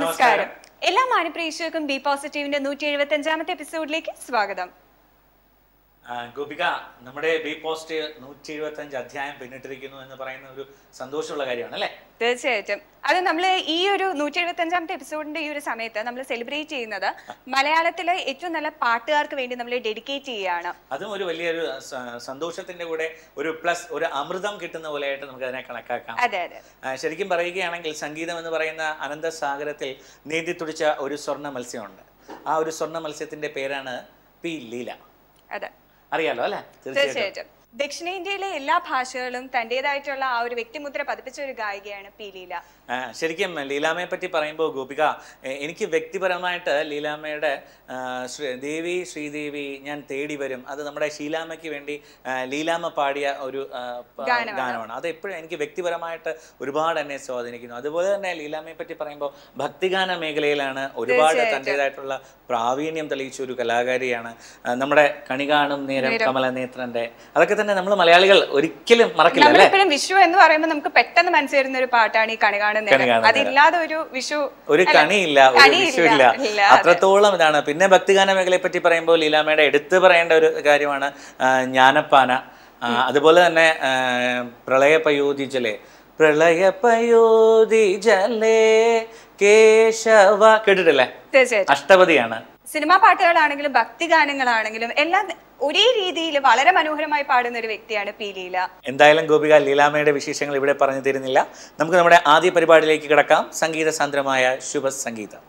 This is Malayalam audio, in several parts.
നമസ്കാരം എല്ലാ മാനപ്രേക്ഷകർക്കും ബി പോസിറ്റീവിന്റെ നൂറ്റി എഴുപത്തി അഞ്ചാമത്തെ എപ്പിസോഡിലേക്ക് സ്വാഗതം ആ, ഗോപിക നമ്മുടെ ബി പോസ്റ്റ് നൂറ്റി എഴുപത്തി അഞ്ച് അധ്യായം പിന്നിട്ടിരിക്കുന്നു എന്ന് പറയുന്ന ഒരു സന്തോഷമുള്ള കാര്യമാണ് അല്ലേ തീർച്ചയായിട്ടും അത് നമ്മൾ ഈ ഒരു നൂറ്റി എഴുപത്തി അഞ്ചാമത്തെ എപ്പിസോഡിന്റെ ഈ ഒരു സമയത്ത് നമ്മൾ സെലിബ്രേറ്റ് ചെയ്യുന്നത് മലയാളത്തിലെ ഏറ്റവും നല്ല പാട്ടുകാർക്ക് വേണ്ടി നമ്മൾ ഡെഡിക്കേറ്റ് ചെയ്യുകയാണ് അതും ഒരു വലിയൊരു സ- സന്തോഷത്തിന്റെ കൂടെ ഒരു പ്ലസ് ഒരു അമൃതം കിട്ടുന്ന പോലെയായിട്ട് നമുക്ക് അതിനെ കണക്കാക്കാം അതെ അതെ ആ, ശരിക്കും പറയുകയാണെങ്കിൽ സംഗീതം എന്ന് പറയുന്ന അനന്തസാഗരത്തിൽ നീന്തി തുടിച്ച ഒരു സ്വർണ്ണ മത്സ്യമുണ്ട് ആ ഒരു സ്വർണ്ണ മത്സ്യത്തിന്റെ പേരാണ് പി ലീല അതെ അറിയാലോ അല്ലേ തീർച്ചയായിട്ടും തീർച്ചയായിട്ടും ദക്ഷിണേന്ത്യയിലെ എല്ലാ ഭാഷകളും തന്റേതായിട്ടുള്ള ആ ഒരു വ്യക്തിമുദ്ര പതിപ്പിച്ച ഒരു ഗായികയാണ് പി ലീല ആ, ശരിക്കും ലീലാമ്മയെ പറ്റി പറയുമ്പോൾ ഗോപിക എ- എനിക്ക് വ്യക്തിപരമായിട്ട് ലീലാമ്മയുടെ ആ, ശ്രീ- ദേവി ശ്രീദേവി ഞാൻ തേടി വരും അത് നമ്മുടെ ശീലാമ്മയ്ക്ക് വേണ്ടി ആ, ലീലാമ്മ പാടിയ ഒരു ആ, പ- ഗാനമാണ്. ഗാനമാണ് അത് എപ്പോഴും എനിക്ക് വ്യക്തിപരമായിട്ട് ഒരുപാട് എന്നെ സ്വാധീനിക്കുന്നു അതുപോലെ തന്നെ ലീലാമ്മയെ പറ്റി പറയുമ്പോൾ ഭക്തിഗാന മേഖലയിലാണ് ഒരുപാട് തീർച്ചയായിട്ടും. തൻ്റെതായിട്ടുള്ള പ്രാവീണ്യം തെളിയിച്ച ഒരു കലാകാരിയാണ് ആ, നമ്മുടെ കണി കാണും നേരം കമലനേത്രന്റെ അതൊക്കെ തന്നെ നമ്മൾ മലയാളികൾ ഒരിക്കലും മറക്കില്ല അല്ലേ നമ്മളെപ്പോഴും വിഷു എന്ന് പറയുമ്പോൾ നമുക്ക് പെട്ടെന്ന് മനസ്സിൽ വരുന്ന ഒരു പാട്ടാണ് ഈ കണി കാണുന്ന കണി കാണുന്ന നേരം. അതില്ലാതെ ഒരു വിഷു ഒരു അല്ല, കണിയില്ല ഒരു കണിയില്ല. വിഷുവില്ല ഇല്ല, അതെ. അത്രത്തോളം ഇതാണ് പിന്നെ ഭക്തിഗാന മേഖലയെ പറ്റി പറയുമ്പോൾ ലീലാമ്മയുടെ എടുത്തു പറയേണ്ട ഒരു കാര്യമാണ് ആ, ജ്ഞാനപ്പാന ആ, അതുപോലെ തന്നെ ആ, പ്രളയപയോധി ജലേ പ്രളയപയോധി ജലേ കേശവ കേട്ടിട്ടില്ലേ തീർച്ചയായിട്ടും അഷ്ടപതിയാണ് സിനിമാ പാട്ടുകളാണെങ്കിലും ഭക്തി ഗാനങ്ങളാണെങ്കിലും എല്ലാം ഒരേ രീതിയിൽ വളരെ മനോഹരമായി പാടുന്ന ഒരു വ്യക്തിയാണ് പി ലീല എന്തായാലും ഗോപിക ലീലാമ്മയുടെ വിശേഷങ്ങൾ ഇവിടെ പറഞ്ഞു തരുന്നില്ല നമുക്ക് നമ്മുടെ ആദ്യ പരിപാടിയിലേക്ക് കിടക്കാം സംഗീത സാന്ദ്രമായ ശുഭ സംഗീതം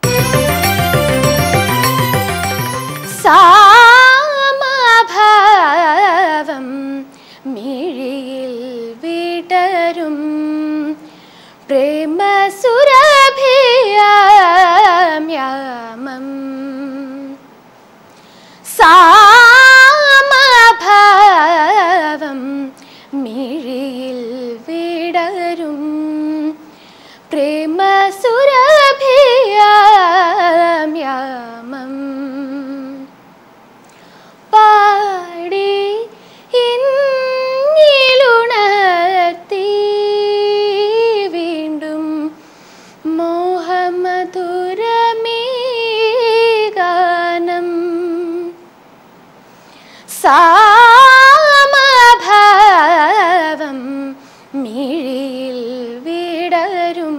സാമഭാവം മിഴിയിൽ വിടരും പ്രേമസുരഭിയാമ്യാമം സാമഭാവം മിഴിയിൽ വിടരും പ്രേമസുരഭിയാമ്യാമം പാടി ഇന്നിലുണർത്തി വീണ്ടും മോഹമധുരമീ ഗാനം സാമഭാവം മിഴിയിൽ വിടരും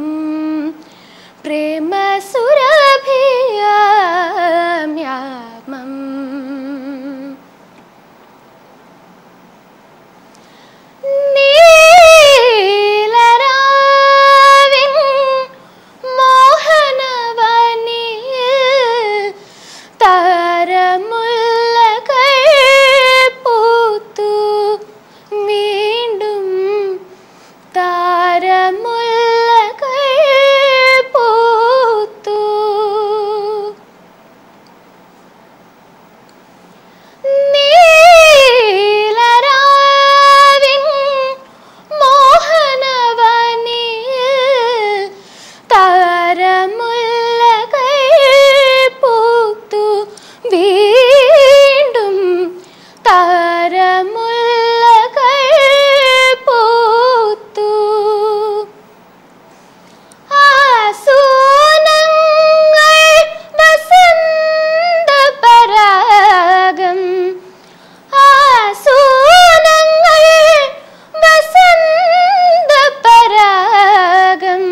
പ്രേമസുരഭിയാമ്യാമം നീലരാവിൻ മോഹനവനിയിൽ താരമുല്ലകൾ പൂത്തു വീണ്ടും താരമുല്ലകൾ പൂത്തു നീലരാവിൻ മോഹനവനിയിൽ താരമുല്ലകൾ പൂത്തു വീണ്ടും താരമുല്ലകൾ പൂത്തു ആസൂനങ്ങൾ വസന്തപരാഗം ആസൂനങ്ങൾ വസന്തപരാഗം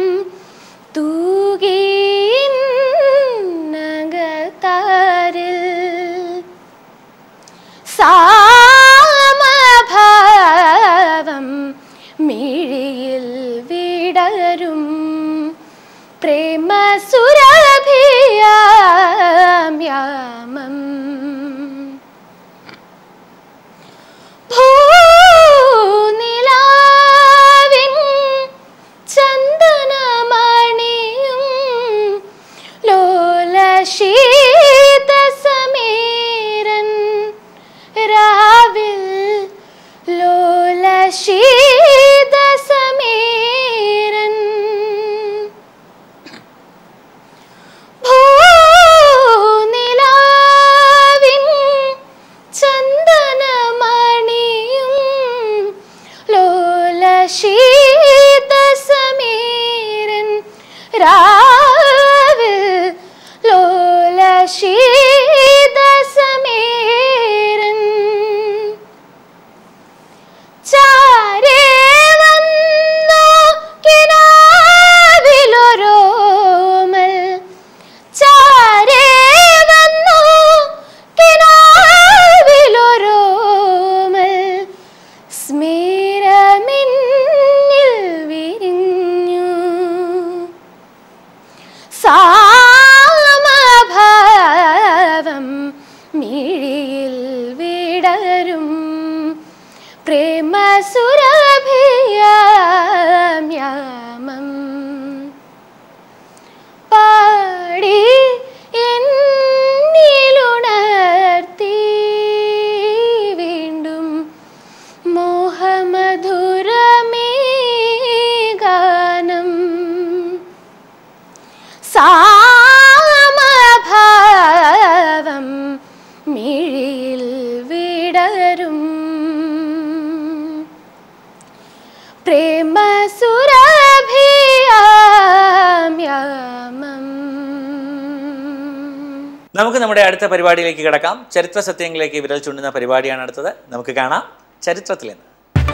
തൂകിന്നകത്താരിൽ സാമഭാവം മിഴിയിൽ വിടരും പ്രേമസുരഭിയാമ്യാമം ഭൂനിലാവിൻ ചന്ദനമണിയും ലോലശീതസമീരൻ രാവിൽ ലോലശീതസമീരൻ ഭൂനിലാവിൻ ചന്ദനമണിയും ലോലശീതസമീരൻ രാവിൽ സുരഭിയാം യാമം പാടി എന്നിലുണർത്തി വീണ്ടും മോഹമധുരമേ ഗാനം സാമഭാവം മിഴിയിൽ വിടരും പ്രേമസുരഭിയാം യാമം നമുക്ക് നമ്മുടെ അടുത്ത പരിപാടിയിലേക്ക് കിടക്കാം ചരിത്ര സത്യങ്ങളിലേക്ക് വിരൽ ചൂണ്ടുന്ന പരിപാടിയാണ് അടുത്തത് നമുക്ക് കാണാം ചരിത്രത്തിൽ നിന്ന്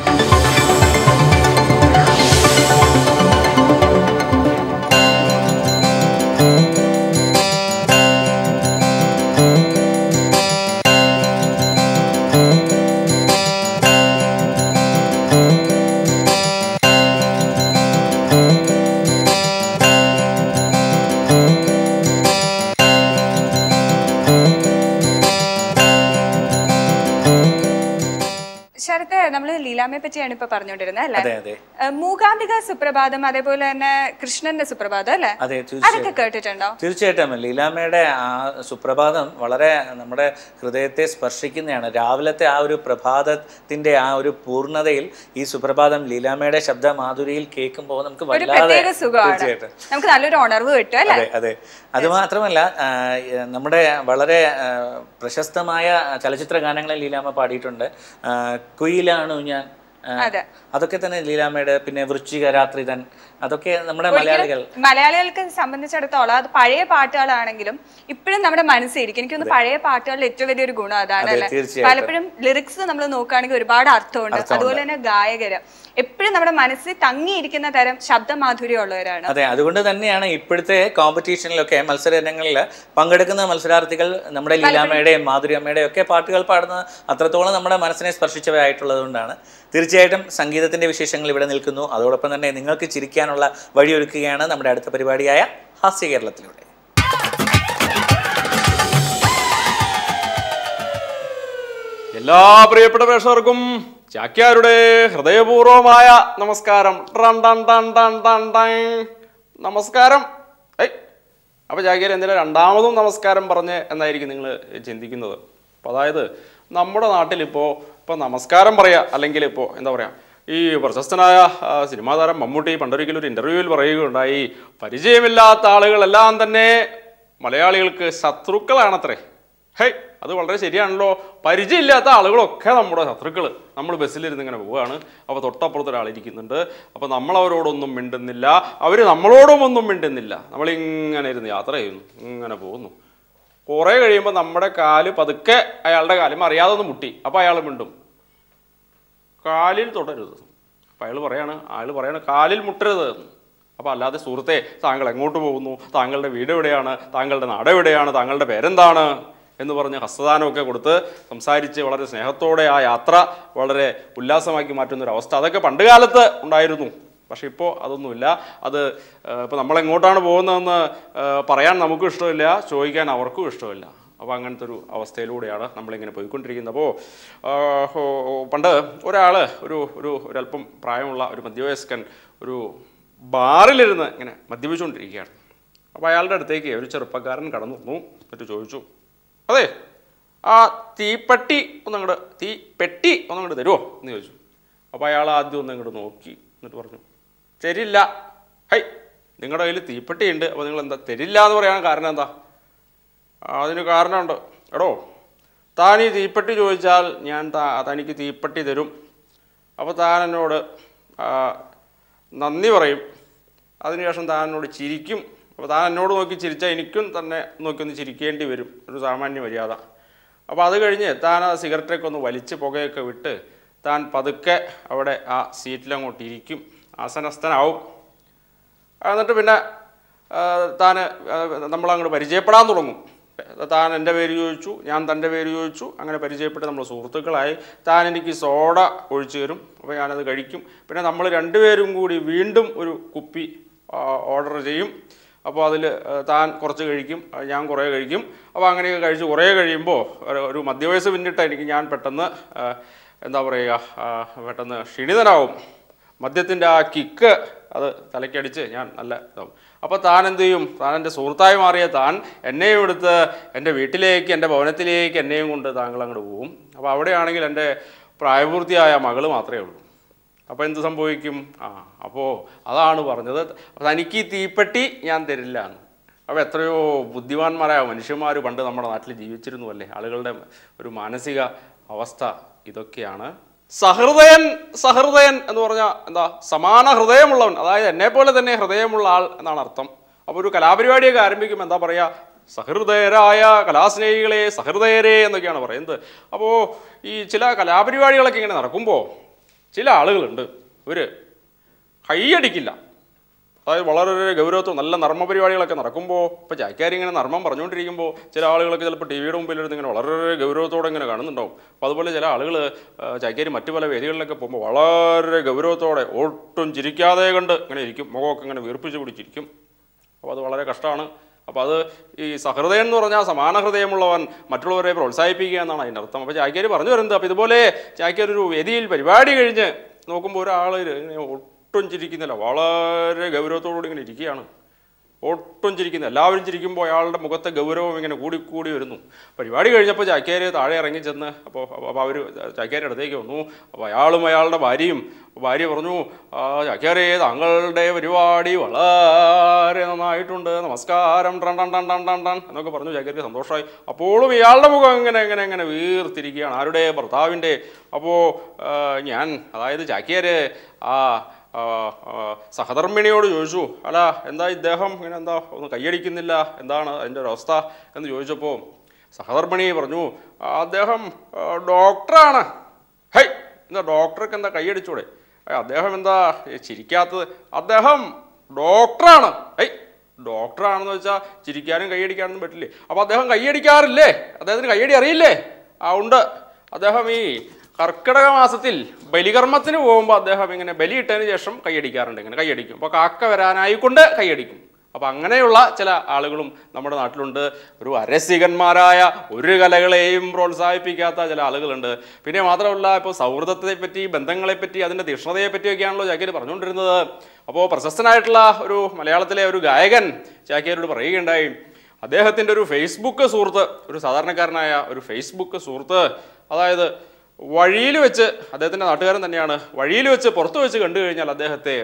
ശരത്ത് നമ്മൾ ലീലാമ്മയെ പറ്റിയാണ് ഇപ്പൊ പറഞ്ഞുകൊണ്ടിരുന്നത് അല്ലെ അതെ അതെ മൂകാംബിക സുപ്രഭാതം അതേപോലെ തന്നെ കൃഷ്ണന്റെ സുപ്രഭാതം അല്ലെ അതെ അതൊക്കെ തീർച്ചയായും കേട്ടിട്ടുണ്ടോ തീർച്ചയായിട്ടും ലീലാമ്മയുടെ ആ സുപ്രഭാതം വളരെ നമ്മുടെ ഹൃദയത്തെ സ്പർശിക്കുന്നതാണ് രാവിലത്തെ ആ ഒരു പ്രഭാതത്തിന്റെ ആ ഒരു പൂർണ്ണതയിൽ ഈ സുപ്രഭാതം ലീലാമ്മയുടെ ശബ്ദ മാധുരിയിൽ കേൾക്കുമ്പോൾ നമുക്ക് ഒരു വല്ലാതെ പ്രത്യേക സുഖമാണ് തീർച്ചയായിട്ടും നമുക്ക് നല്ലൊരു ഉണർവ് കിട്ടും അല്ലെ അതെ അതെ അത് മാത്രമല്ല ആ, ഏ, നമ്മുടെ വളരെ ആ, പ്രശസ്തമായ ചലച്ചിത്ര ഗാനങ്ങളിൽ ലീലാമ്മ പാടിയിട്ടുണ്ട് ആ, കുയിലാണു ഞാൻ ആ, അതെ. അതൊക്കെ തന്നെ ലീലാമ്മയുടെ പിന്നെ വൃശ്ചിക രാത്രി തൻ അതൊക്കെ നമ്മുടെ മലയാളികൾ മലയാളികൾക്ക് സംബന്ധിച്ചിടത്തോളം അത് പഴയ പാട്ടുകളാണെങ്കിലും ഇപ്പോഴും നമ്മുടെ മനസ്സിരിക്കും എനിക്കൊന്ന് പഴയ പാട്ടുകളിൽ ഏറ്റവും വലിയൊരു ഗുണം അതാണ് അതെ, അല്ലെ തീർച്ചയായിട്ടും. പലപ്പോഴും ലിറിക്സ് നമ്മൾ നോക്കുകയാണെങ്കിൽ ഒരുപാട് അർത്ഥമുണ്ട് അതുപോലെ തന്നെ ഗായകര് എപ്പോഴും നമ്മുടെ മനസ്സിൽ തങ്ങിയിരിക്കുന്ന തരം ശബ്ദമാധുര്യം ഉള്ളവരാണ് അതെ അതുകൊണ്ട് തന്നെയാണ് ഇപ്പോഴത്തെ കോമ്പറ്റീഷനിലൊക്കെ മത്സരങ്ങളിൽ പങ്കെടുക്കുന്ന മത്സരാർത്ഥികൾ നമ്മുടെ ലീലാമ്മയുടെയും മാധുര്യമ്മയുടെയും ഒക്കെ പാട്ടുകൾ പാടുന്നത് അത്രത്തോളം നമ്മുടെ മനസ്സിനെ സ്പർശിച്ചവയായിട്ടുള്ളത് കൊണ്ടാണ് തീർച്ചയായിട്ടും സംഗീതത്തിന്റെ വിശേഷങ്ങൾ ഇവിടെ നിൽക്കുന്നു അതോടൊപ്പം തന്നെ നിങ്ങൾക്ക് ചിരിക്കാനുള്ള വഴിയൊരുക്കുകയാണ് നമ്മുടെ അടുത്ത പരിപാടിയായ ഹാസ്യ കേരളത്തിലൂടെ എല്ലാ പ്രിയപ്പെട്ട പ്രേക്ഷകർക്കും ചാക്യാരുടെ ഹൃദയപൂർവമായ നമസ്കാരം ടൺ ടൺ ടൺ ടൺ ടൺ ടൺ. നമസ്കാരം ഏയ് അപ്പൊ ചാക്യാർ എന്തിനാ രണ്ടാമതും നമസ്കാരം പറഞ്ഞ് എന്നായിരിക്കും നിങ്ങൾ ചിന്തിക്കുന്നത് അപ്പൊ അതായത് നമ്മുടെ നാട്ടിൽ ഇപ്പോൾ ഇപ്പോൾ നമസ്കാരം പറയാ അല്ലെങ്കിൽ ഇപ്പോൾ എന്താ പറയാ ഈ പ്രശസ്തനായ ആ, സിനിമാ താരം മമ്മൂട്ടി പണ്ടൊരിക്കലും ഒരു ഇന്റർവ്യൂവിൽ പറയുകയുണ്ടായി പരിചയമില്ലാത്ത ആളുകളെല്ലാം തന്നെ മലയാളികൾക്ക് ശത്രുക്കളാണത്രേ ഹേയ് അത് വളരെ ശരിയാണല്ലോ പരിചയമില്ലാത്ത ആളുകളൊക്കെ നമ്മുടെ ശത്രുക്കൾ നമ്മൾ ബസ്സിലിരുന്ന് ഇങ്ങനെ പോവുകയാണ് അപ്പോൾ തൊട്ടപ്പുറത്ത് ഒരാൾ ഇരിക്കുന്നുണ്ട് അപ്പോൾ നമ്മൾ അവരോടൊന്നും മിണ്ടുന്നില്ല അവർ നമ്മളോടും ഒന്നും മിണ്ടുന്നില്ല നമ്മളിങ്ങനെ ഇരുന്ന് യാത്ര ചെയ്യുന്നു ഇങ്ങനെ പോകുന്നു കുറേ കഴിയുമ്പോൾ നമ്മുടെ കാല് പതുക്കെ അയാളുടെ കാലും അറിയാതെ ഒന്ന് മുട്ടി അപ്പോൾ അയാൾ മിണ്ടും കാലിൽ തൊടരുത് അപ്പം അയാൾ പറയാണ് അയാൾ പറയാണ് കാലിൽ മുട്ടരുത് എന്ന്. അപ്പോൾ അല്ലാതെ സുഹൃത്തെ താങ്കൾ എങ്ങോട്ട് പോകുന്നു താങ്കളുടെ വീട് എവിടെയാണ് താങ്കളുടെ നാട് എവിടെയാണ് താങ്കളുടെ പേരെന്താണ് എന്ന് പറഞ്ഞ് ഹസ്തദാനമൊക്കെ കൊടുത്ത് സംസാരിച്ച് വളരെ സ്നേഹത്തോടെ ആ യാത്ര വളരെ ഉല്ലാസമാക്കി മാറ്റുന്ന ഒരു അവസ്ഥ അതൊക്കെ പണ്ട് കാലത്ത് ഉണ്ടായിരുന്നു പക്ഷെ ഇപ്പോൾ അതൊന്നുമില്ല അത് ഇപ്പോൾ നമ്മൾ എങ്ങോട്ടാണ് പോകുന്നതെന്ന് ആ, പറയാൻ നമുക്കും ഇഷ്ടമില്ല ചോദിക്കാൻ അവർക്കും ഇഷ്ടമില്ല അപ്പോൾ അങ്ങനത്തെ ഒരു അവസ്ഥയിലൂടെയാണ് നമ്മളിങ്ങനെ പോയിക്കൊണ്ടിരിക്കുന്നത് അപ്പോൾ പണ്ട് ഒരാൾ ഒരു ഒരു ഒരല്പം പ്രായമുള്ള ഒരു മധ്യവയസ്കൻ ഒരു ബാറിലിരുന്ന് ഇങ്ങനെ മദ്യപിച്ചുകൊണ്ടിരിക്കുകയാണ് അപ്പോൾ അയാളുടെ അടുത്തേക്ക് ഒരു ചെറുപ്പക്കാരൻ കടന്നു വന്നു എന്നിട്ട് ചോദിച്ചു അതെ ആ തീപ്പെട്ടി ഒന്നങ്ങോട്ട് തീ പെട്ടി ഒന്നങ്ങോട്ട് തരുമോ എന്ന് ചോദിച്ചു അപ്പോൾ അയാൾ ആദ്യം ഒന്ന് ഇങ്ങോട്ട് നോക്കി എന്നിട്ട് പറഞ്ഞു തരില്ല ഹൈ നിങ്ങളുടെ കയ്യിൽ തീപ്പെട്ടി ഉണ്ട് അപ്പോൾ നിങ്ങൾ എന്താ തരില്ല എന്ന് പറയാൻ കാരണം എന്താ അതിന് കാരണമുണ്ട് എടോ താൻ ഈ തീപ്പെട്ടി ചോദിച്ചാൽ ഞാൻ താ തനിക്ക് തീപ്പെട്ടി തരും അപ്പോൾ താൻ എന്നോട് ആ, നന്ദി പറയും അതിനുശേഷം താൻ എന്നോട് ചിരിക്കും അപ്പോൾ താൻ എന്നോട് നോക്കി ചിരിച്ചാൽ എനിക്കും തന്നെ നോക്കി ഒന്ന് ചിരിക്കേണ്ടി വരും ഒരു സാമാന്യ മര്യാദ അപ്പോൾ അത് കഴിഞ്ഞ് താൻ ആ സിഗരറ്റൊക്കെ ഒന്ന് വലിച്ച് പുകയൊക്കെ വിട്ട് താൻ പതുക്കെ അവിടെ ആ സീറ്റിലങ്ങോട്ട് ഇരിക്കും ആസനസ്ഥനാവും എന്നിട്ട് പിന്നെ ആ, താൻ ആ, നമ്മളങ്ങോട്ട് പരിചയപ്പെടാൻ തുടങ്ങും താൻ എൻ്റെ പേര് ചോദിച്ചു ഞാൻ തൻ്റെ പേര് ചോദിച്ചു അങ്ങനെ പരിചയപ്പെട്ട് നമ്മൾ സുഹൃത്തുക്കളായി താൻ എനിക്ക് സോഡ ഒഴിച്ചു തരും അപ്പോൾ ഞാനത് കഴിക്കും പിന്നെ നമ്മൾ രണ്ടുപേരും കൂടി വീണ്ടും ഒരു കുപ്പി ഓർഡർ ചെയ്യും അപ്പോൾ അതിൽ താൻ കുറച്ച് കഴിക്കും ആ, ഞാൻ കുറേ കഴിക്കും അപ്പോൾ അങ്ങനെയൊക്കെ കഴിച്ച് കുറേ കഴിയുമ്പോൾ ഒരു- ഒരു മധ്യവയസ്സ് പിന്നിട്ട് എനിക്ക് ഞാൻ പെട്ടെന്ന് ആ, എന്താ പറയുക ആ, പെട്ടെന്ന് ക്ഷീണിതനാവും മദ്യത്തിൻ്റെ ആ കിക്ക് അത് തലയ്ക്കടിച്ച് ഞാൻ നല്ല ഇതാവും അപ്പോൾ താൻ എന്ത് ചെയ്യും താൻ എൻ്റെ സുഹൃത്തായി മാറിയ താൻ എന്നെയും എടുത്ത് എൻ്റെ വീട്ടിലേക്ക് എൻ്റെ ഭവനത്തിലേക്ക് എന്നെയും കൊണ്ട് താങ്കൾ അങ്ങോട്ട് പോവും അപ്പോൾ അവിടെയാണെങ്കിൽ എൻ്റെ പ്രായപൂർത്തിയായ മകൾ മാത്രമേ ഉള്ളൂ അപ്പോൾ എന്ത് സംഭവിക്കും ആ അപ്പോൾ അതാണ് പറഞ്ഞത് തനിക്ക് ഈ തീപ്പെട്ടി ഞാൻ തരില്ല എന്ന് അപ്പോൾ എത്രയോ ബുദ്ധിമാന്മാരായ മനുഷ്യന്മാർ പണ്ട് നമ്മുടെ നാട്ടിൽ ജീവിച്ചിരുന്നു അല്ലേ ആളുകളുടെ ഒരു മാനസിക അവസ്ഥ ഇതൊക്കെയാണ് സഹൃദയൻ സഹൃദയൻ എന്ന് പറഞ്ഞാൽ എന്താ സമാന ഹൃദയമുള്ളവൻ അതായത് എന്നെ പോലെ തന്നെ ഹൃദയമുള്ള ആൾ എന്നാണ് അർത്ഥം അപ്പോൾ ഒരു കലാപരിപാടിയൊക്കെ ആരംഭിക്കുമ്പോൾ എന്താ പറയുക സഹൃദയരായ കലാസ്നേഹികളെ സഹൃദയരെ എന്നൊക്കെയാണ് പറയുന്നത് അപ്പോൾ ഈ ചില കലാപരിപാടികളൊക്കെ ഇങ്ങനെ നടക്കുമ്പോൾ ചില ആളുകളുണ്ട് ഇവർ കൈയടിക്കില്ല അതായത് വളരെ ഗൗരവത്തോടെ നല്ല നർമ്മ പരിപാടികളൊക്കെ നടക്കുമ്പോൾ ഇപ്പോൾ ചാക്കാരി ഇങ്ങനെ നർമ്മം പറഞ്ഞുകൊണ്ടിരിക്കുമ്പോൾ ചില ആളുകളൊക്കെ ചിലപ്പോൾ ടി വിയുടെ മുമ്പിലിരുന്ന് ഇങ്ങനെ വളരെ ഗൗരവത്തോടെ ഇങ്ങനെ കാണുന്നുണ്ടാവും അപ്പോൾ അതുപോലെ ചില ആളുകൾ ചാക്കാരി മറ്റു പല വേദികളിലൊക്കെ പോകുമ്പോൾ വളരെ ഗൗരവത്തോടെ ഒട്ടും ചിരിക്കാതെ കണ്ട് ഇങ്ങനെ ഇരിക്കും മുഖമൊക്കെ ഇങ്ങനെ വീർപ്പിച്ച് പിടിച്ചിരിക്കും അപ്പോൾ അത് വളരെ കഷ്ടമാണ് അപ്പോൾ അത് ഈ സഹൃദയം എന്ന് പറഞ്ഞാൽ സമാന ഹൃദയമുള്ളവൻ മറ്റുള്ളവരെ പ്രോത്സാഹിപ്പിക്കുക എന്നാണ് അതിൻ്റെ അർത്ഥം അപ്പോൾ ചാക്യാർ പറഞ്ഞു വരുന്നത് അപ്പോൾ ഇതുപോലെ ചാക്യാർ ഒരു വേദിയിൽ പരിപാടി കഴിഞ്ഞ് നോക്കുമ്പോൾ ഒരാൾ ഇങ്ങനെ ഒട്ടും ചിരിക്കുന്നില്ല വളരെ ഗൗരവത്തോടുകൂടി ഇങ്ങനെ ഇരിക്കുകയാണ് ഒട്ടും ചിരിക്കുന്നില്ല എല്ലാവരും ചിരിക്കുമ്പോൾ അയാളുടെ മുഖത്തെ ഗൗരവം ഇങ്ങനെ കൂടിക്കൂടി വരുന്നു പരിപാടി കഴിഞ്ഞപ്പോൾ ചാക്യാർ താഴെ ഇറങ്ങി ചെന്ന് അപ്പോൾ അപ്പോൾ അവർ ചാക്യാരുടെ അടുത്തേക്ക് വന്നു അപ്പോൾ അയാളും അയാളുടെ ഭാര്യയും ഭാര്യ പറഞ്ഞു ആ ചാക്യാരേ താങ്കളുടെ പരിപാടി വളരെ നന്നായിട്ടുണ്ട് നമസ്കാരം ടൺ ടൺ ടൺ ടൺ ടൺ ടൺ എന്നൊക്കെ പറഞ്ഞു ചാക്യാർക്ക് സന്തോഷമായി അപ്പോഴും ഇയാളുടെ മുഖം ഇങ്ങനെ ഇങ്ങനെ ഇങ്ങനെ വീർത്തിരിക്കുകയാണ് ആരുടെ ഭർത്താവിൻ്റെ അപ്പോൾ ഞാൻ അതായത് ചാക്യാര് ആ ആ, ആ, സഹധർമ്മിണിയോട് ചോദിച്ചു അല്ല എന്താ ഇദ്ദേഹം ഇങ്ങനെ എന്താ ഒന്ന് കൈയടിക്കുന്നില്ല എന്താണ് അതിൻ്റെ ഒരു അവസ്ഥ എന്ന് ചോദിച്ചപ്പോൾ സഹധർമ്മിണി പറഞ്ഞു "ആ, അദ്ദേഹം ആ, ഡോക്ടറാണ് ഹൈ എന്താ ഡോക്ടർക്ക് എന്താ കൈയടിച്ചൂടെ "ഏയ്, അദ്ദേഹം എന്താ ഈ ചിരിക്കാത്തത് അദ്ദേഹം ഡോക്ടറാണ് ഹൈ ഡോക്ടറാണെന്ന് വെച്ചാൽ ചിരിക്കാനും കൈയടിക്കാനൊന്നും പറ്റില്ലേ അപ്പോൾ അദ്ദേഹം കൈയടിക്കാറില്ലേ അദ്ദേഹത്തിന് കൈയടി അറിയില്ലേ ആ ഉണ്ട് അദ്ദേഹം ഈ കർക്കിടക മാസത്തിൽ ബലികർമ്മത്തിന് പോകുമ്പോൾ അദ്ദേഹം ഇങ്ങനെ ബലിയിട്ടതിന് ശേഷം കൈയടിക്കാറുണ്ട് ഇങ്ങനെ കൈയടിക്കും അപ്പോൾ കാക്ക വരാനായിക്കൊണ്ട് കൈയടിക്കും അപ്പോൾ അങ്ങനെയുള്ള ചില ആളുകളും നമ്മുടെ നാട്ടിലുണ്ട് ഒരു അരസികന്മാരായ ഒരു കലകളെയും പ്രോത്സാഹിപ്പിക്കാത്ത ചില ആളുകളുണ്ട് പിന്നെ മാത്രമല്ല ഇപ്പോൾ സൗഹൃദത്തെ പറ്റി ബന്ധങ്ങളെ പറ്റി അതിൻ്റെ തീക്ഷ്ണതയെ പറ്റിയൊക്കെയാണല്ലോ ചാക്യാർ പറഞ്ഞുകൊണ്ടിരുന്നത് അപ്പോൾ പ്രശസ്തനായിട്ടുള്ള ഒരു മലയാളത്തിലെ ഒരു ഗായകൻ ചാക്യാരോട് പറയുകയുണ്ടായി അദ്ദേഹത്തിൻ്റെ ഒരു ഫേസ്ബുക്ക് സുഹൃത്ത് ഒരു സാധാരണക്കാരനായ ഒരു ഫേസ്ബുക്ക് സുഹൃത്ത് അതായത് വഴിയിൽ വെച്ച് അദ്ദേഹത്തിൻ്റെ നാട്ടുകാരൻ തന്നെയാണ് വഴിയിൽ വെച്ച് പുറത്ത് വെച്ച് കണ്ടു കഴിഞ്ഞാൽ അദ്ദേഹത്തെ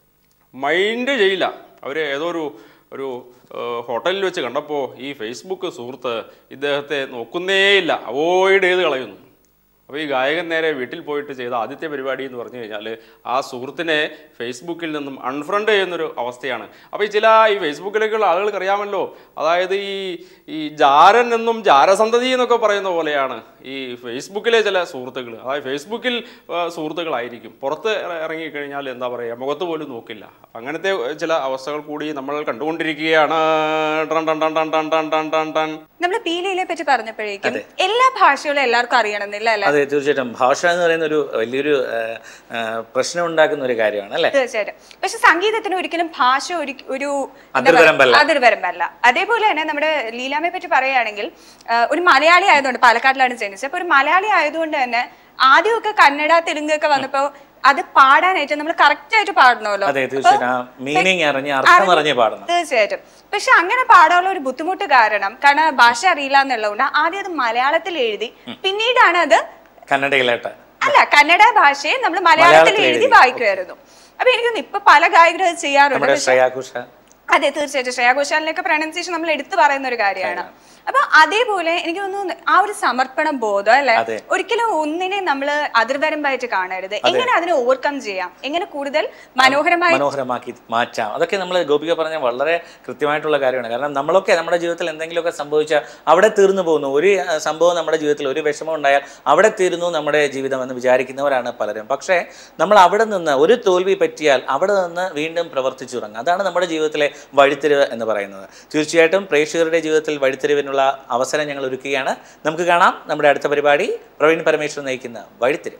മൈൻഡ് ചെയ്യില്ല അവർ ഏതോ ഒരു ഒരു ഏഹ്, ഹോട്ടലിൽ വെച്ച് കണ്ടപ്പോൾ ഈ ഫേസ്ബുക്ക് സുഹൃത്ത് ഇദ്ദേഹത്തെ നോക്കുന്നേയില്ല അവോയ്ഡ് ചെയ്ത് കളയുന്നു അപ്പോൾ ഈ ഗായകൻ നേരെ വീട്ടിൽ പോയിട്ട് ചെയ്ത ആദ്യത്തെ പരിപാടി എന്ന് പറഞ്ഞു കഴിഞ്ഞാൽ ആ സുഹൃത്തിനെ ഫേസ്ബുക്കിൽ നിന്നും അൺഫ്രണ്ട് ചെയ്യുന്നൊരു അവസ്ഥയാണ് അപ്പോൾ ഈ ചില ഈ ഫേസ്ബുക്കിലേക്കുള്ള ആളുകൾക്ക് അറിയാമല്ലോ അതായത് ഈ ഈ ജാരൻ എന്നും ജാരസന്തതി എന്നൊക്കെ പറയുന്ന പോലെയാണ് ഈ ഫേസ്ബുക്കിലെ ചില സുഹൃത്തുക്കൾ അതായത് ഫേസ്ബുക്കിൽ ആ, സുഹൃത്തുക്കളായിരിക്കും പുറത്ത് ഇറ- ഇറങ്ങിക്കഴിഞ്ഞാൽ എന്താ പറയുക മുഖത്ത് പോലും നോക്കില്ല അപ്പം അങ്ങനത്തെ ചില അവസ്ഥകൾ കൂടി നമ്മൾ കണ്ടുകൊണ്ടിരിക്കുകയാണ് ടൺ ടൺ ടൺ ടൺ ടൺ ടൺ ടൺ ടൺ ടൺ നമ്മൾ പീലിയെ പറ്റി പറഞ്ഞപ്പോഴേക്കും എല്ലാ ഭാഷകളും എല്ലാവർക്കും അറിയണമെന്നില്ല അല്ലെ അതെ തീർച്ചയായിട്ടും ഭാഷ എന്ന് പറയുന്ന ഒരു വലിയൊരു ആ, ആ, പ്രശ്നം ഉണ്ടാക്കുന്ന ഒരു കാര്യമാണ് അല്ലേ തീർച്ചയായിട്ടും പക്ഷെ സംഗീതത്തിന് ഒരിക്കലും ഭാഷ ഒരു ഒരു എന്താ അതിർവരമ്പല്ല. പറയാ, അതിർവരമ്പല്ല അതേപോലെ തന്നെ നമ്മുടെ ലീലാമയെ പറ്റി പറയുകയാണെങ്കിൽ ആ, ഒരു മലയാളി ആയതുകൊണ്ട് പാലക്കാട്ടിലാണ് ജനിച്ചത് അപ്പൊ ഒരു മലയാളി ആയതുകൊണ്ട് തന്നെ ആദ്യമൊക്കെ കന്നഡ തെലുങ്ക് ഒക്കെ വന്നപ്പോ അത് പാടാനായിട്ട് നമ്മൾ കറക്റ്റ് ആയിട്ട് പാടണമല്ലോ അതെ തീർച്ചയായിട്ടും ആ മീനിങ് അറിഞ്ഞ് അർത്ഥം അറിഞ്ഞ് പാടണം തീർച്ചയായിട്ടും പക്ഷെ അങ്ങനെ പാടാനുള്ള ഒരു ബുദ്ധിമുട്ട് കാരണം കാരണം ഭാഷ അറിയില്ല എന്നുള്ളതുകൊണ്ട് ആദ്യം അത് മലയാളത്തിൽ എഴുതി പിന്നീടാണ് അത് കന്നഡയിലായിട്ട് അല്ല കന്നഡ ഭാഷയെ നമ്മൾ മലയാളത്തിൽ മലയാളത്തിൽ എഴുതി എഴുതി. വായിക്കുമായിരുന്നു അപ്പൊ എനിക്ക് തോന്നുന്നു ഇപ്പൊ പല ഗായകരും അത് ചെയ്യാറുണ്ട് നമ്മുടെ പക്ഷെ ശ്രേയാഘോഷ അതെ തീർച്ചയായിട്ടും ശ്രേയ ഘോഷാലിനൊക്കെ പ്രൊനൗൺസിയേഷൻ നമ്മൾ എടുത്തു പറയുന്ന ഒരു കാര്യമാണ് അപ്പൊ അതേപോലെ എനിക്ക് തോന്നുന്നു ആ ഒരു സമർപ്പണ ബോധം അല്ലെ അതെ. ഒരിക്കലും ഒന്നിനെ നമ്മൾ അതിർവരമ്പായിട്ട് കാണരുത് എങ്ങനെ അതിനെ ഓവർകം ചെയ്യാം എങ്ങനെ കൂടുതൽ മനോഹരമായി മനോഹരമാക്കി മാറ്റാം അതൊക്കെ നമ്മൾ ഗോപിക പറഞ്ഞ വളരെ കൃത്യമായിട്ടുള്ള കാര്യമാണ് കാരണം നമ്മളൊക്കെ നമ്മുടെ ജീവിതത്തിൽ എന്തെങ്കിലുമൊക്കെ സംഭവിച്ചാൽ അവിടെ തീർന്നു പോകുന്നു ഒരു ആ, സംഭവം നമ്മുടെ ജീവിതത്തിൽ ഒരു വിഷമം ഉണ്ടായാൽ അവിടെ തീരുന്നു നമ്മുടെ ജീവിതം എന്ന് വിചാരിക്കുന്നവരാണ് പലരും പക്ഷേ നമ്മൾ അവിടെ നിന്ന് ഒരു തോൽവി പറ്റിയാൽ അവിടെ നിന്ന് വീണ്ടും പ്രവർത്തിച്ചു തുടങ്ങും അതാണ് നമ്മുടെ ജീവിതത്തിലെ വഴിത്തിരിവ് എന്ന് പറയുന്നത് തീർച്ചയായിട്ടും പ്രേക്ഷകരുടെ ജീവിതത്തിൽ വഴിത്തിരിവിനുള്ള അവസരം ഞങ്ങൾ ഒരുക്കുകയാണ് നമുക്ക് കാണാം നമ്മുടെ അടുത്ത പരിപാടി പ്രവീൺ പരമേശ്വരൻ നയിക്കുന്ന വഴിത്തിരിവ്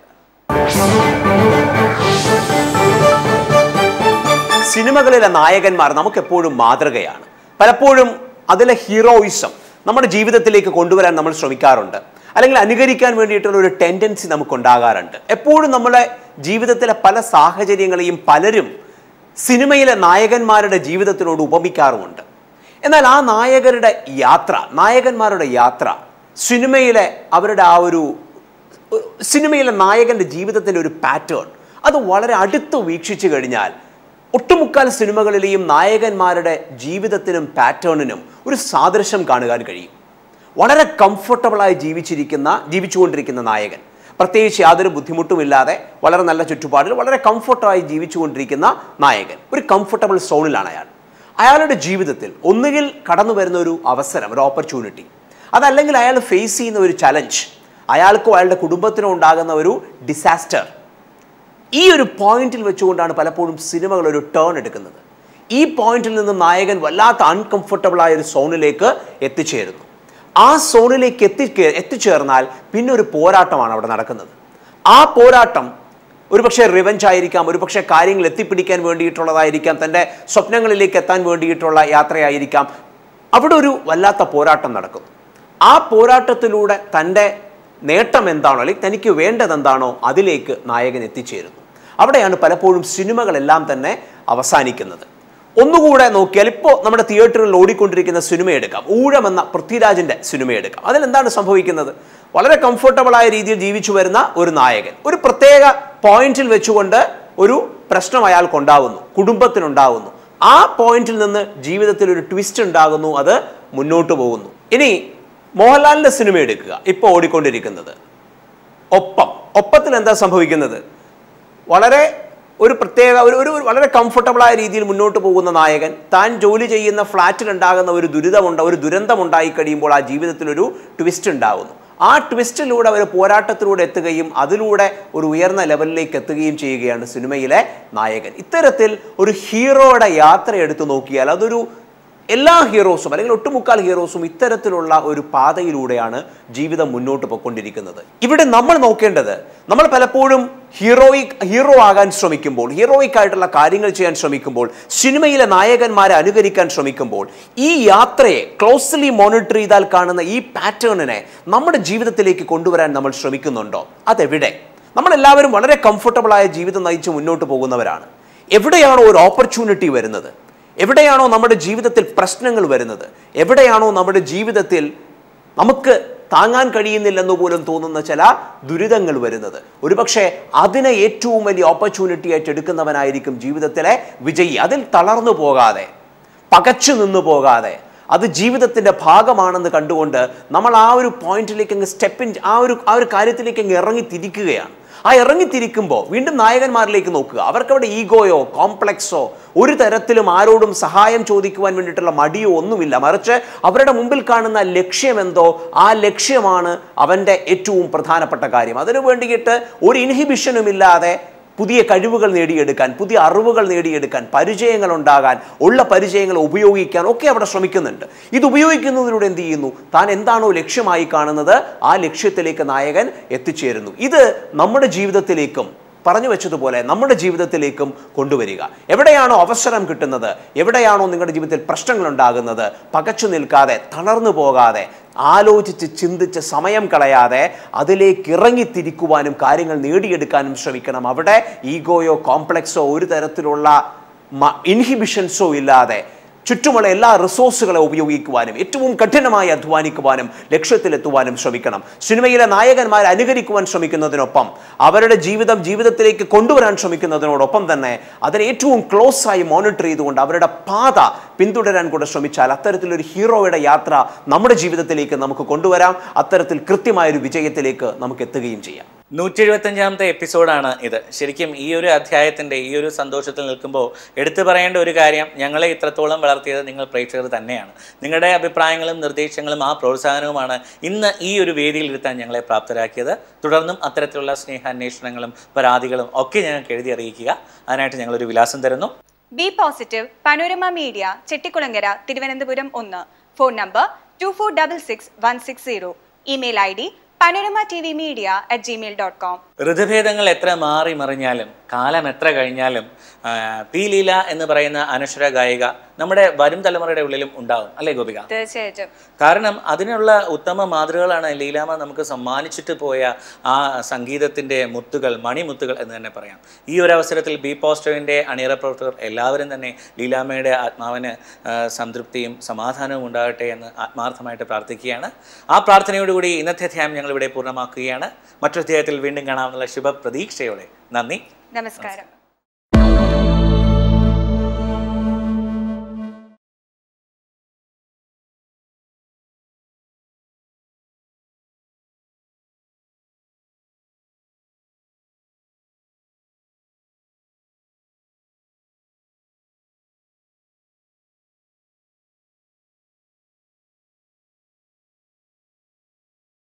സിനിമകളിലെ നായകന്മാർ നമുക്കെപ്പോഴും മാതൃകയാണ് പലപ്പോഴും അതിലെ ഹീറോയിസം നമ്മുടെ ജീവിതത്തിലേക്ക് കൊണ്ടുവരാൻ നമ്മൾ ശ്രമിക്കാറുണ്ട് അല്ലെങ്കിൽ അനുകരിക്കാൻ വേണ്ടിയിട്ടുള്ള ഒരു ടെൻഡൻസി നമുക്കുണ്ടാകാറുണ്ട് എപ്പോഴും നമ്മുടെ ജീവിതത്തിലെ പല സാഹചര്യങ്ങളെയും പലരും സിനിമയിലെ നായകന്മാരുടെ ജീവിതത്തിനോട് ഉപമിക്കാറുമുണ്ട് എന്നാൽ ആ നായകരുടെ യാത്ര നായകന്മാരുടെ യാത്ര സിനിമയിലെ അവരുടെ ആ ഒരു ഒരു സിനിമയിലെ നായകന്റെ ജീവിതത്തിൻ്റെ ഒരു പാറ്റേൺ അത് വളരെ അടുത്ത് വീക്ഷിച്ചു കഴിഞ്ഞാൽ ഒട്ടുമുക്കാൽ സിനിമകളിലെയും നായകന്മാരുടെ ജീവിതത്തിനും പാറ്റേണിനും ഒരു സാദൃശ്യം കാണുവാൻ കഴിയും വളരെ കംഫർട്ടബിളായി ജീവിച്ചിരിക്കുന്ന ജീവിച്ചുകൊണ്ടിരിക്കുന്ന നായകൻ പ്രത്യേകിച്ച് യാതൊരു ബുദ്ധിമുട്ടുമില്ലാതെ വളരെ നല്ല ചുറ്റുപാടിൽ വളരെ കംഫർട്ടായി ജീവിച്ചുകൊണ്ടിരിക്കുന്ന നായകൻ ഒരു കംഫർട്ടബിൾ സോണിലാണ് അയാൾ അയാളുടെ ജീവിതത്തിൽ ഒന്നുകിൽ കടന്നു വരുന്ന ഒരു അവസരം ഒരു ഓപ്പർച്യൂണിറ്റി അതല്ലെങ്കിൽ അയാൾ ഫേസ് ചെയ്യുന്ന ഒരു ചലഞ്ച് അയാൾക്കോ അയാളുടെ കുടുംബത്തിനോ ഉണ്ടാകുന്ന ഒരു ഡിസാസ്റ്റർ ഈ ഒരു പോയിന്റിൽ വെച്ചുകൊണ്ടാണ് പലപ്പോഴും സിനിമകൾ ഒരു ടേൺ എടുക്കുന്നത് ഈ പോയിന്റിൽ നിന്ന് നായകൻ വല്ലാത്ത അൺകംഫർട്ടബിൾ ആയ ഒരു സോണിലേക്ക് എത്തിച്ചേരുന്നു ആ സോണിലേക്ക് എത്തി എത്തിച്ചേർന്നാൽ പിന്നെ ഒരു പോരാട്ടമാണ് അവിടെ നടക്കുന്നത് ആ പോരാട്ടം ഒരുപക്ഷെ റിവഞ്ച് ആയിരിക്കാം ഒരുപക്ഷെ കാര്യങ്ങൾ എത്തിപ്പിടിക്കാൻ വേണ്ടിയിട്ടുള്ളതായിരിക്കാം തൻ്റെ സ്വപ്നങ്ങളിലേക്ക് എത്താൻ വേണ്ടിയിട്ടുള്ള യാത്രയായിരിക്കാം അവിടെ ഒരു വല്ലാത്ത പോരാട്ടം നടക്കുന്നു ആ പോരാട്ടത്തിലൂടെ തൻ്റെ നേട്ടം എന്താണോ അല്ലെങ്കിൽ തനിക്ക് വേണ്ടത് എന്താണോ അതിലേക്ക് നായകൻ എത്തിച്ചേരുന്നു അവിടെയാണ് പലപ്പോഴും സിനിമകളെല്ലാം തന്നെ അവസാനിക്കുന്നത് ഒന്നുകൂടെ നോക്കിയാൽ ഇപ്പോൾ നമ്മുടെ തിയേറ്ററിൽ ഓടിക്കൊണ്ടിരിക്കുന്ന സിനിമ എടുക്കാം ഊഴം എന്ന പൃഥ്വിരാജിന്റെ സിനിമ എടുക്കാം അതിലെന്താണ് സംഭവിക്കുന്നത് വളരെ കംഫർട്ടബിളായ രീതിയിൽ ജീവിച്ചു വരുന്ന ഒരു നായകൻ ഒരു പ്രത്യേക പോയിന്റിൽ വെച്ചുകൊണ്ട് ഒരു പ്രശ്നം അയാൾക്കുണ്ടാവുന്നു കുടുംബത്തിനുണ്ടാവുന്നു ആ പോയിന്റിൽ നിന്ന് ജീവിതത്തിൽ ഒരു ട്വിസ്റ്റ് ഉണ്ടാകുന്നു അത് മുന്നോട്ട് പോകുന്നു ഇനി മോഹൻലാലിന്റെ സിനിമ എടുക്കുക ഇപ്പോൾ ഓടിക്കൊണ്ടിരിക്കുന്നത് ഒപ്പം ഒപ്പത്തിൽ എന്താ സംഭവിക്കുന്നത് വളരെ ഒരു പ്രത്യേക ഒരു ഒരു ഒരു വളരെ കംഫർട്ടബിളായ രീതിയിൽ മുന്നോട്ട് പോകുന്ന നായകൻ താൻ ജോലി ചെയ്യുന്ന ഫ്ലാറ്റിൽ ഉണ്ടാകുന്ന ഒരു ദുരിതമുണ്ട് ഒരു ദുരന്തമുണ്ടായി കഴിയുമ്പോൾ ആ ജീവിതത്തിൽ ഒരു ട്വിസ്റ്റ് ഉണ്ടാകുന്നു ആ ട്വിസ്റ്റിലൂടെ ഒരു പോരാട്ടത്തിലൂടെ എത്തുകയും അതിലൂടെ ഒരു ഉയർന്ന ലെവലിലേക്ക് എത്തുകയും ചെയ്യുകയാണ് സിനിമയിലെ നായകൻ ഇത്തരത്തിൽ ഒരു ഹീറോയുടെ യാത്ര എടുത്തു നോക്കിയാൽ അതൊരു എല്ലാ ഹീറോസും അല്ലെങ്കിൽ ഒട്ടുമുക്കാൽ ഹീറോസും ഇത്തരത്തിലുള്ള ഒരു പാതയിലൂടെയാണ് ജീവിതം മുന്നോട്ട് പോയിക്കൊണ്ടിരിക്കുന്നത് ഇവിടെ നമ്മൾ നോക്കേണ്ടത് നമ്മൾ പലപ്പോഴും ഹീറോയിക് ഹീറോ ആകാൻ ശ്രമിക്കുമ്പോൾ ഹീറോയിക് ആയിട്ടുള്ള കാര്യങ്ങൾ ചെയ്യാൻ ശ്രമിക്കുമ്പോൾ സിനിമയിലെ നായകന്മാരെ അനുകരിക്കാൻ ശ്രമിക്കുമ്പോൾ ഈ യാത്രയെ ക്ലോസ്ലി മോണിറ്റർ ചെയ്താൽ കാണുന്ന ഈ പാറ്റേണിനെ നമ്മുടെ ജീവിതത്തിലേക്ക് കൊണ്ടുവരാൻ നമ്മൾ ശ്രമിക്കുന്നുണ്ടോ അതെവിടെ നമ്മളെല്ലാവരും വളരെ കംഫർട്ടബിളായ ജീവിതം നയിച്ച് മുന്നോട്ട് പോകുന്നവരാണ് എവിടെയാണോ ഒരു ഓപ്പർച്യൂണിറ്റി വരുന്നത് എവിടെയാണോ നമ്മുടെ ജീവിതത്തിൽ പ്രശ്നങ്ങൾ വരുന്നത് എവിടെയാണോ നമ്മുടെ ജീവിതത്തിൽ നമുക്ക് താങ്ങാൻ കഴിയുന്നില്ലെന്ന് പോലും തോന്നുന്ന ചില ദുരിതങ്ങൾ വരുന്നത് ഒരുപക്ഷെ അതിനെ ഏറ്റവും വലിയ ഓപ്പർച്യൂണിറ്റി ആയിട്ട് എടുക്കുന്നവനായിരിക്കും ജീവിതത്തിലെ വിജയി അതിൽ തളർന്നു പോകാതെ പകച്ചു നിന്നു പോകാതെ അത് ജീവിതത്തിന്റെ ഭാഗമാണെന്ന് കണ്ടുകൊണ്ട് നമ്മൾ ആ ഒരു പോയിന്റിലേക്ക് അങ്ങ് സ്റ്റെപ്പിൻ ആ ഒരു ആ ഒരു കാര്യത്തിലേക്ക് അങ്ങ് ഇറങ്ങി തിരിക്കുകയാണ് ആ ഇറങ്ങിത്തിരിക്കുമ്പോൾ വീണ്ടും നായകന്മാരിലേക്ക് നോക്കുക അവർക്കവിടെ ഈഗോയോ കോംപ്ലക്സോ ഒരു തരത്തിലും ആരോടും സഹായം ചോദിക്കുവാൻ വേണ്ടിയിട്ടുള്ള മടിയോ ഒന്നുമില്ല മറിച്ച് അവരുടെ മുമ്പിൽ കാണുന്ന ലക്ഷ്യമെന്തോ ആ ലക്ഷ്യമാണ് അവൻ്റെ ഏറ്റവും പ്രധാനപ്പെട്ട കാര്യം അതിനു വേണ്ടിയിട്ട് ഒരു ഇൻഹിബിഷനും ഇല്ലാതെ പുതിയ കഴിവുകൾ നേടിയെടുക്കാൻ പുതിയ അറിവുകൾ നേടിയെടുക്കാൻ പരിചയങ്ങൾ ഉണ്ടാകാൻ ഉള്ള പരിചയങ്ങൾ ഉപയോഗിക്കാൻ ഒക്കെ അവിടെ ശ്രമിക്കുന്നുണ്ട് ഇത് ഉപയോഗിക്കുന്നതിലൂടെ എന്ത് ചെയ്യുന്നു താൻ എന്താണോ ലക്ഷ്യമായി കാണുന്നത് ആ ലക്ഷ്യത്തിലേക്ക് നായകൻ എത്തിച്ചേരുന്നു ഇത് നമ്മുടെ ജീവിതത്തിലേക്കും പറഞ്ഞു വെച്ചതുപോലെ നമ്മുടെ ജീവിതത്തിലേക്കും കൊണ്ടുവരിക എവിടെയാണോ അവസരം കിട്ടുന്നത് എവിടെയാണോ നിങ്ങളുടെ ജീവിതത്തിൽ പ്രശ്നങ്ങൾ ഉണ്ടാകുന്നത് പകച്ചു നിൽക്കാതെ തളർന്നു പോകാതെ ആലോചിച്ച് ചിന്തിച്ച് സമയം കളയാതെ അതിലേക്ക് ഇറങ്ങിത്തിരിക്കുവാനും കാര്യങ്ങൾ നേടിയെടുക്കാനും ശ്രമിക്കണം അവിടെ ഈഗോയോ കോംപ്ലക്സോ ഒരു തരത്തിലുള്ള ഇൻഹിബിഷൻസോ ഇല്ലാതെ ചുറ്റുമുള്ള എല്ലാ റിസോഴ്സുകളെ ഉപയോഗിക്കുവാനും ഏറ്റവും കഠിനമായി അധ്വാനിക്കുവാനും ലക്ഷ്യത്തിലെത്തുവാനും ശ്രമിക്കണം സിനിമയിലെ നായകന്മാരെ അനുകരിക്കുവാൻ ശ്രമിക്കുന്നതിനൊപ്പം അവരുടെ ജീവിതം ജീവിതത്തിലേക്ക് കൊണ്ടുവരാൻ ശ്രമിക്കുന്നതിനോടൊപ്പം തന്നെ അതിനെ ഏറ്റവും ക്ലോസ് ആയി മോണിറ്റർ ചെയ്തുകൊണ്ട് അവരുടെ പാത പിന്തുടരാൻ കൂടെ ശ്രമിച്ചാൽ അത്തരത്തിലൊരു ഹീറോയുടെ യാത്ര നമ്മുടെ ജീവിതത്തിലേക്ക് നമുക്ക് കൊണ്ടുവരാം അത്തരത്തിൽ കൃത്യമായൊരു വിജയത്തിലേക്ക് നമുക്ക് എത്തുകയും ചെയ്യാം നൂറ്റി എഴുപത്തഞ്ചാമത്തെ എപ്പിസോഡാണ് ഇത് ശരിക്കും ഈ ഒരു അധ്യായത്തിൻ്റെ ഈ ഒരു സന്തോഷത്തിൽ നിൽക്കുമ്പോൾ എടുത്തു പറയേണ്ട ഒരു കാര്യം ഞങ്ങളെ ഇത്രത്തോളം വളർത്തിയത് നിങ്ങൾ പ്രേക്ഷകർ തന്നെയാണ് നിങ്ങളുടെ അഭിപ്രായങ്ങളും നിർദ്ദേശങ്ങളും ആ പ്രോത്സാഹനവുമാണ് ഇന്ന് ഈ ഒരു വേദിയിൽ ഇരുത്താൻ ഞങ്ങളെ പ്രാപ്തരാക്കിയത് തുടർന്നും അത്തരത്തിലുള്ള സ്നേഹാന്വേഷണങ്ങളും പരാതികളും ഒക്കെ ഞങ്ങൾക്ക് എഴുതി അറിയിക്കുക അതിനായിട്ട് ഞങ്ങളൊരു വിലാസം തരുന്നു B positive Panorama media Chettikulangara Thiruvananthapuram ഒന്ന് phone number two four double six one six zero email I D Panorama T V media at Gmail dot com ഋതുഭേദങ്ങൾ എത്ര മാറി മറിഞ്ഞാലും കാലം എത്ര കഴിഞ്ഞാലും ആ, പി ലീല എന്ന് പറയുന്ന അനശ്വര ഗായിക നമ്മുടെ വരും തലമുറയുടെ ഉള്ളിലും ഉണ്ടാവും അല്ലേ ഗോപിക തീർച്ചയായിട്ടും കാരണം അതിനുള്ള ഉത്തമ മാതൃകകളാണ് ലീലാമ നമുക്ക് സമ്മാനിച്ചിട്ട് പോയ ആ സംഗീതത്തിൻ്റെ മുത്തുകൾ മണിമുത്തുകൾ എന്ന് തന്നെ പറയാം ഈ ഒരു അവസരത്തിൽ ബി പോസ്റ്റോവിൻ്റെ അണിയറ പ്രവർത്തകർ എല്ലാവരും തന്നെ ലീലാമയുടെ ആത്മാവിന് ആ, സംതൃപ്തിയും സമാധാനവും ഉണ്ടാകട്ടെ എന്ന് ആത്മാർത്ഥമായിട്ട് പ്രാർത്ഥിക്കുകയാണ് ആ പ്രാർത്ഥനയോടുകൂടി ഇന്നത്തെ അധ്യായം ഞങ്ങൾ ഇവിടെ പൂർണ്ണമാക്കുകയാണ് മറ്റൊരു അധ്യായത്തിൽ വീണ്ടും കാണാമെന്നുള്ള ശുഭപ്രതീക്ഷയോടെ നന്ദി നമസ്കാരം